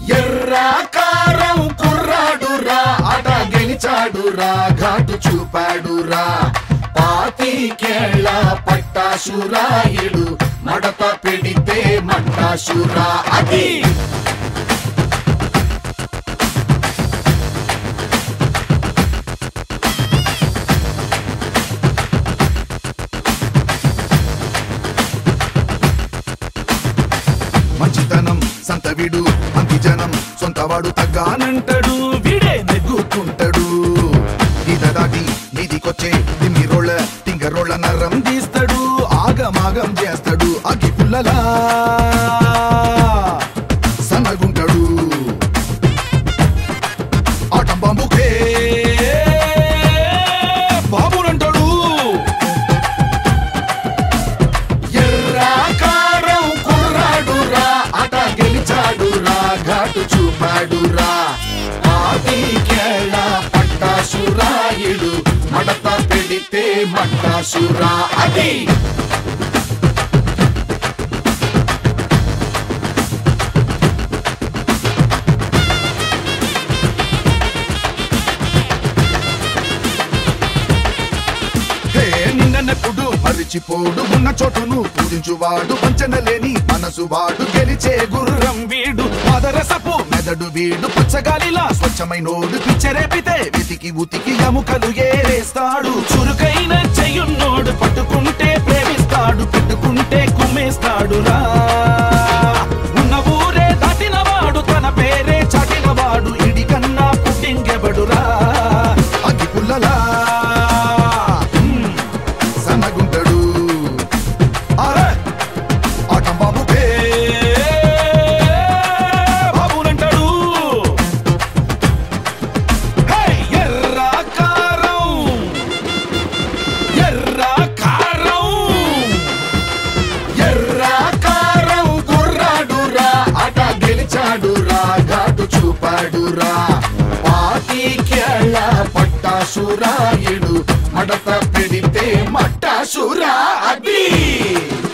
ఎర్రా కారం కుర్రాడురా ఆట గెలిచాడురా ఘాటు చూపాడురా పాతికేళ్ళ పట్టాసురాయుడు మడత పెడితే మట్టాసురా అది మంచితనం సంతవిడు అంతి జనం సొంతవాడు తగ్గానంటాడు వీడే నెగ్గుకుంటాడు ఈత దాటి నీదికొచ్చే తిమ్మి రోళ్ళ తింగ రోళ్ళ నరం తీస్తాడు ఆగమాగం చేస్తాడు అగ్గి పుల్లలా సన్నగుంటాడు ఆటం బాంబుకే బాబునంటాడు ఎర్రా కారం కుర్రాడురా ఆట గెలిచాడురా ఘాటు చూపాడురా ఆదికేళ పట్టాసురాయుడు మడత పెడితే మట్టాసురా అది హే నిన్నెప్పుడు మరిచిపోడు ఉన్న చోటును పూజించువాడు వంచన లేని మనసు వాడు గెలిచే గుర్రం వీడు పాదరసపు మెదడు వీడు పచ్చగాలిలా స్వచ్ఛమైనోడు పిచ్చరేపితే వెతికి ఉతికి ఎముకలు ఏరేస్తాడు చురుకైన చెయ్యున్నోడు పట్టుకుంటే ప్రేమిస్తాడు పెట్టుకుంటే కుమ్మేస్తాడు రా ఉన్న ఊరే దాటినవాడు తన పేరే చాటినవాడు ఇడి కన్నా పుట్టింకెబడురా అగ్గి పుల్లలా హ్మ్, సన్నగుంటాడు అరే ఆటం బాబుకే బాబునంటాడు హే ఎర్ర కారం ఎర్ర కారం ఎర్ర కారం కుర్రాడురా ఆట గెలిచాడురా ఘాటు చూపాడురా పాతికేళ్ళ పట్టాసురాయుడు మడత పెడితే మట్టాసురా అది